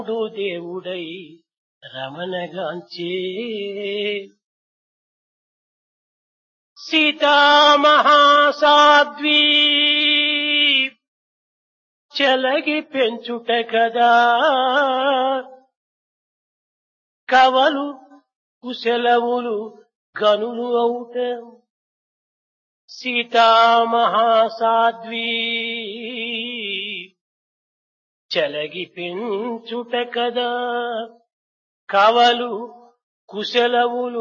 రాముడు దేవుడై రమణగాంచే సీతామహాసాధ్వీ చెలగి పెంచుట కదా కవలు కుశలములు గనులు అవుట సీతామహాసాధ్వీ చెలగి పెంచుట కదా కవలు కుశలములు